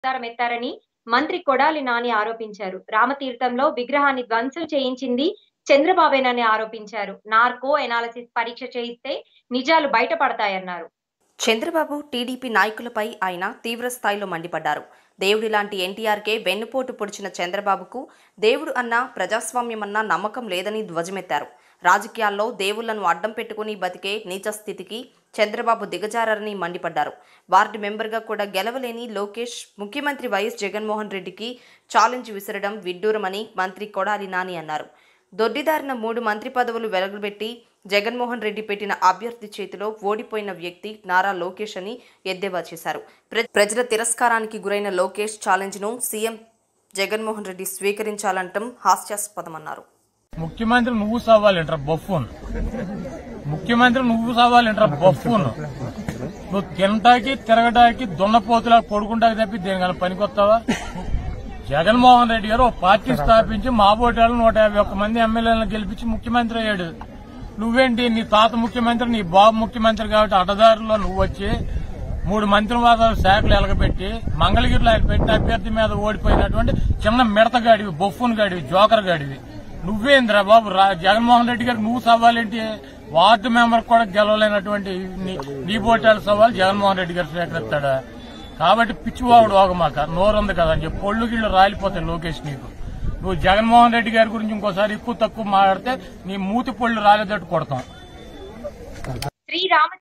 అవతారం ఎత్తారని మంత్రి కొడాలి నాని ఆరోపించారు రామతీర్థంలో విగ్రహాన్ని ధ్వంసం చేయించింది చంద్రబాబేనని ఆరోపించారు నార్కో ఎనాలసిస్ పరీక్ష చేయిస్తే నిజాలు బయటపడతాయన్నారు చంద్రబాబు టీడీపీ నాయకులపై ఆయన తీవ్ర స్థాయిలో మండిపడ్డారు దేవుడి లాంటి ఎన్టీఆర్కే వెన్నుపోటు పొడిచిన చంద్రబాబుకు దేవుడు అన్నా ప్రజాస్వామ్యమన్నా నమ్మకం లేదని ధ్వజమెత్తారు రాజకీయాల్లో దేవుళ్లను అడ్డం పెట్టుకుని బతికే నీచ స్థితికి చంద్రబాబు దిగజారని మండిపడ్డారు వార్డు మెంబర్గా కూడా గెలవలేని లోకేష్ ముఖ్యమంత్రి వైఎస్ జగన్మోహన్ రెడ్డికి ఛాలెంజ్ విసరడం విడ్డూరమని మంత్రి కొడాలి నాని అన్నారు దొడ్డిదారిన మూడు మంత్రి పదవులు వెలగబెట్టి జగన్మోహన్ రెడ్డి పెట్టిన అభ్యర్థి చేతిలో ఓడిపోయిన వ్యక్తి నారా లోకేష్ అని ఎద్దేవా చేశారు ప్ర- ప్రజల తిరస్కారానికి గురైన లోకేష్ ఛాలెంజ్ను సీఎం జగన్మోహన్ రెడ్డి స్వీకరించాలంటం హాస్యాస్పదమన్నారు ముఖ్యమంత్రి నువ్వు సవ్వాలంటారా బొఫ్ఫూన్ ముఖ్యమంత్రి నువ్వు సవ్వాలంటారా బొఫ్ఫూన్ నువ్వు తినటానికి తిరగటానికి దున్నపోతులా పడుకుంటాకి తప్పి దేనికన్నా పనికొస్తావా జగన్మోహన్ రెడ్డి గారు ఒక పార్టీ స్థాపించి మా ఓటాలు నూట యాభై ఒక్క మంది ఎమ్మెల్యేలను గెలిపించి ముఖ్యమంత్రి అయ్యాడు నువ్వేంటి నీ తాత ముఖ్యమంత్రి నీ బాబు ముఖ్యమంత్రి కాబట్టి అడ్డదారిలో నువ్వు వచ్చి మూడు మంత్రివాద శాఖలు ఎలగబెట్టి మంగళగిరిలో ఆయన పెట్టిన అభ్యర్థి మీద ఓడిపోయినటువంటి చిన్న మిడతగాడివి బొఫ్ఫున్ గాడివి జోకర్ గాడివి నువ్వేంద్రా బాబు రా- జగన్మోహన్ రెడ్డి గారికి నువ్వు సవాలేంటి వార్డు మెంబర్ కూడా గెలవలేనటువంటి నీ- నీ పోటాల సవాల్ జగన్మోహన్ రెడ్డి గారు స్వీకరిస్తాడా కాబట్టి పిచ్చివాడు ఓగమాక నోరుంది కదా అని చెప్పి పొళ్ళు గిళ్ళు రాలిపోతాయి లోకేష్ నీకు నువ్వు జగన్మోహన్ రెడ్డి గారి గురించి ఇంకోసారి ఎక్కువ తక్కువ మాట్లాడితే నీ మూతి పొళ్ళు రాలేదట్టు కొడతాం శ్రీరామ